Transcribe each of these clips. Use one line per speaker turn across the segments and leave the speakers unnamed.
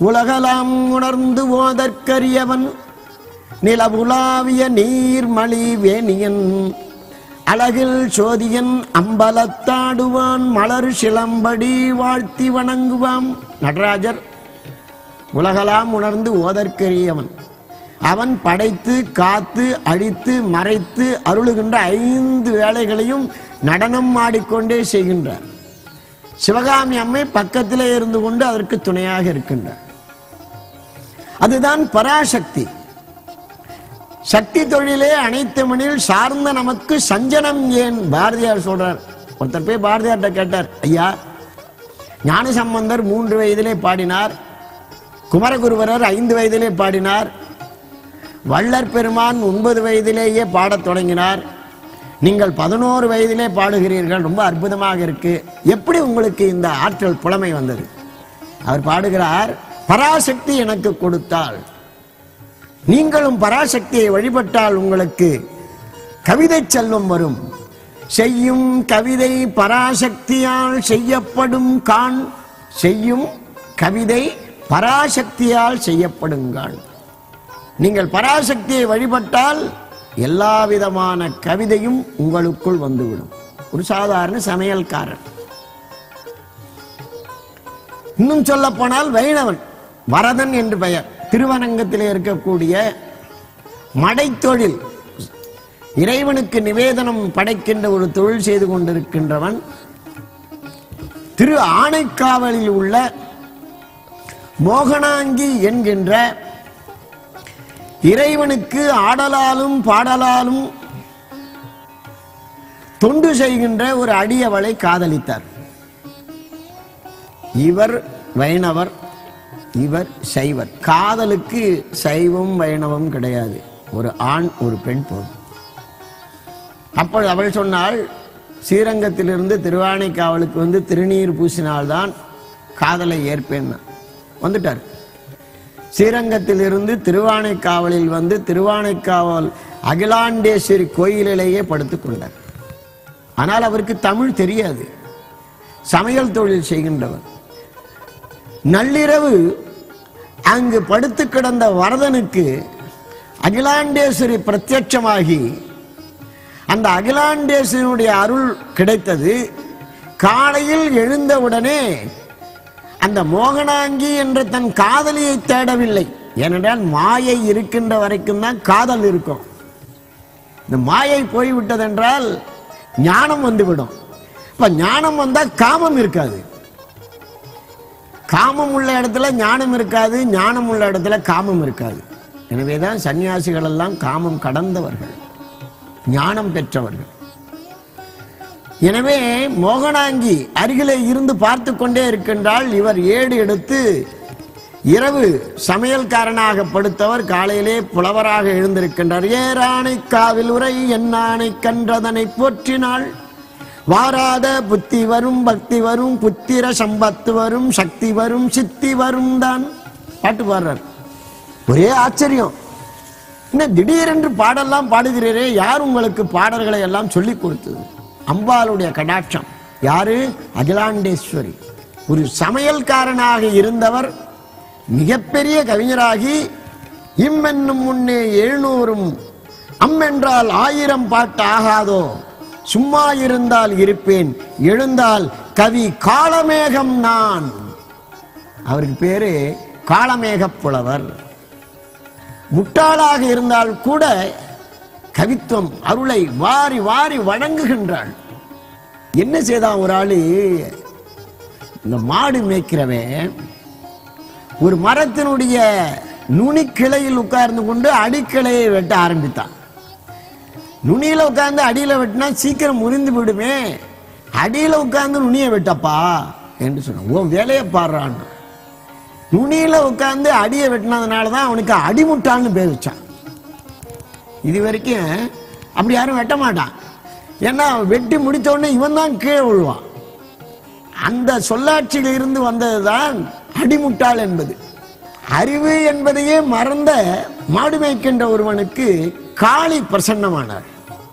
உலகலாம் உணர்ந்து ஓதற்கரியவன் நிலவுலாவிய நீர்மலி வேணியன் அழகில் சோதியன் அம்பலத்தாடுவான் மலர் சிலம்படி வாழ்த்தி வணங்குவான் நடராஜர் உலகலாம் உணர்ந்து ஓதற்கரியவன் அவன் படைத்து காத்து அழித்து மறைத்து அருளுகின்ற ஐந்து வேலைகளையும் நடனம் ஆடிக்கொண்டே செய்கின்றார் சிவகாமி அம்மை பக்கத்திலே இருந்து கொண்டு அதற்கு துணையாக இருக்கின்றார் அதுதான் பராசக்தி சக்தி தொழிலே அனைத்து மணியில் சார்ந்த நமக்கு சஞ்சனம் ஏன் பாரதியார் சொல்றார் ஒருத்தர் போய் பாரதியார்கிட்ட கேட்டார் ஐயா ஞான சம்பந்தர் மூன்று வயதிலே பாடினார் குமரகுருவரர் ஐந்து வயதிலே பாடினார் வள்ளற் பெருமான் ஒன்பது வயதிலேயே பாடத் தொடங்கினார் நீங்கள் பதினோரு வயதிலே பாடுகிறீர்கள் ரொம்ப அற்புதமாக இருக்கு எப்படி உங்களுக்கு இந்த ஆற்றல் புலமை வந்தது அவர் பாடுகிறார் பராசக்தி எனக்கு கொடுத்தாள் நீங்களும் பராசக்தியை வழிபட்டால் உங்களுக்கு கவிதை செல்வம் வரும் செய்யும் கவிதை பராசக்தியால் செய்யப்படும் கான் செய்யும் கவிதை பராசக்தியால் செய்யப்படுங்கான் நீங்கள் பராசக்தியை வழிபட்டால் எல்லா விதமான கவிதையும் உங்களுக்குள் வந்துவிடும் ஒரு சாதாரண சமையல்காரன் இன்னும் சொல்ல போனால் வைணவன் வரதன் என்று பெயர் திருவரங்கத்திலே இருக்கக்கூடிய மடைத்தொழில் இறைவனுக்கு நிவேதனம் படைக்கின்ற ஒரு தொழில் செய்து கொண்டிருக்கின்றவன் திரு ஆணைக்காவலில் உள்ள மோகனாங்கி என்கின்ற இறைவனுக்கு ஆடலாலும் பாடலாலும் தொண்டு செய்கின்ற ஒரு அடியவளை காதலித்தார் இவர் வைணவர் இவர் சைவர் காதலுக்கு சைவம் வைணவம் கிடையாது ஒரு ஆண் ஒரு பெண் போதும் அப்பொழுது அவள் சொன்னாள் ஸ்ரீரங்கத்திலிருந்து திருவானைக்காவலுக்கு வந்து திருநீர் பூசினால்தான் காதலை ஏற்பேன் வந்துட்டார் ஸ்ரீரங்கத்திலிருந்து திருவானைக்காவலில் வந்து திருவானைக்காவல் அகிலாண்டேஸ்வரி கோயிலிலேயே படுத்துக் கொண்டார் ஆனால் அவருக்கு தமிழ் தெரியாது சமையல் தொழில் செய்கின்றவர் நள்ளிரவு அங்கு படுத்து கிடந்த வரதனுக்கு அகிலாண்டேஸ்வரி பிரத்யட்சமாகி அந்த அகிலாண்டேஸ்வரியுடைய அருள் கிடைத்தது காலையில் எழுந்தவுடனே அந்த மோகனாங்கி என்ற தன் காதலியை தேடவில்லை ஏனென்றால் மாயை இருக்கின்ற வரைக்கும் தான் காதல் இருக்கும் இந்த மாயை போய்விட்டதென்றால் ஞானம் வந்துவிடும் இப்ப ஞானம் வந்தா காமம் இருக்காது காமம் உள்ள இடத்துல ஞானம் இருக்காது ஞானம் உள்ள இடத்துல காமம் இருக்காது எனவேதான் சன்னியாசிகள் எல்லாம் காமம் கடந்தவர்கள் ஞானம் பெற்றவர்கள் எனவே மோகனாங்கி அருகிலே இருந்து பார்த்து கொண்டே இருக்கின்றால் இவர் ஏடு எடுத்து இரவு சமையல்காரனாக படுத்தவர் காலையிலே புலவராக எழுந்திருக்கின்றார் ஏரானை காவில் உரை என்னானை கன்றதனை போற்றினாள் வாராத புத்தி வரும் பக்தி வரும் புத்திர சம்பத்து வரும் சக்தி வரும் சித்தி வரும் தான் பாட்டு பாடுறார் ஒரே ஆச்சரியம் என்ன திடீரென்று பாடெல்லாம் பாடுகிறீரே யார் உங்களுக்கு பாடல்களை எல்லாம் சொல்லிக் கொடுத்தது அம்பாளுடைய கடாட்சம் யாரு அகிலாண்டேஸ்வரி ஒரு சமையல்காரனாக இருந்தவர் மிகப்பெரிய கவிஞராகி இம்மென்னும் முன்னே எழுநூறும் அம்மென்றால் ஆயிரம் பாட்டு ஆகாதோ சும்மா இருந்தால் இருப்பேன் எழுந்தால் கவி காளமேகம் நான் அவருக்கு பேரு காளமேகப் புலவர் முட்டாளாக இருந்தால் கூட கவித்துவம் அருளை வாரி வாரி வழங்குகின்றாள் என்ன செய்தான் ஒரு ஆளு இந்த மாடு மேய்க்கிறவன் ஒரு மரத்தினுடைய நுனிக்கிளையில் உட்கார்ந்து கொண்டு அடிக்கிளையை வெட்ட ஆரம்பித்தான் நுனியில உட்கார்ந்து அடியில வெட்டினா சீக்கிரம் முறிந்து விடுமே அடியில உட்கார்ந்து நுனியை வெட்டப்பா என்று சொன்னான் உன் வேலையை பாடுறான் நுனியில உட்கார்ந்து அடியை வெட்டினதுனால தான் அவனுக்கு அடிமுட்டான்னு பேர் வச்சான் இது வரைக்கும் அப்படி யாரும் வெட்ட மாட்டான் ஏன்னா வெட்டி முடித்த உடனே இவன் தான் கீழே விழுவான் அந்த சொல்லாட்சியில் இருந்து வந்ததுதான் அடிமுட்டாள் என்பது அறிவு என்பதையே மறந்த மாடு மேய்க்கின்ற ஒருவனுக்கு காளி பிரசன்னமானார்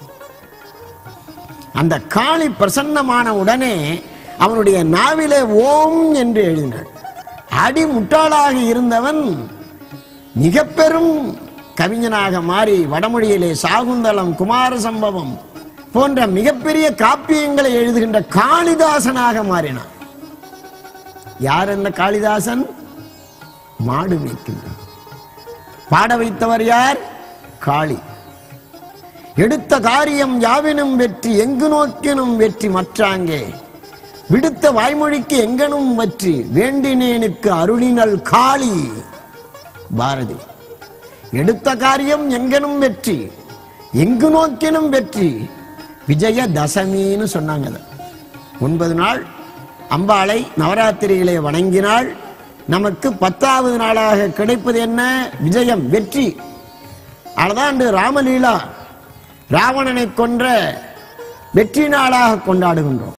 அந்த காளி பிரசன்னமான உடனே அவனுடைய நாவிலே ஓம் என்று எழுதினார் அடி முட்டாளாக இருந்தவன் மிக பெரும் கவிஞனாக மாறி வடமொழியிலே சாகுந்தலம் குமார சம்பவம் போன்ற மிகப்பெரிய காப்பியங்களை எழுதுகின்ற காளிதாசனாக மாறினான் யார் அந்த காளிதாசன் மாடு மேய்க்கின்றான் பாட வைத்தவர் யார் காளி எடுத்த காரியம் யாவினும் வெற்றி எங்கு நோக்கினும் வெற்றி மற்றாங்கே விடுத்த வாய்மொழிக்கு எங்கனும் வெற்றி வேண்டினேனுக்கு அருளினல் காளி பாரதி எடுத்த காரியம் எங்கனும் வெற்றி எங்கு நோக்கினும் வெற்றி விஜய தசமின்னு சொன்னாங்க அதை. ஒன்பது நாள் அம்பாளை நவராத்திரியிலே வணங்கினாள் நமக்கு பத்தாவது நாளாக கிடைப்பது என்ன விஜயம் வெற்றி அதான் ராமலீலா ராவணனை கொன்ற வெற்றி நாளாக கொண்டாடுகின்றோம்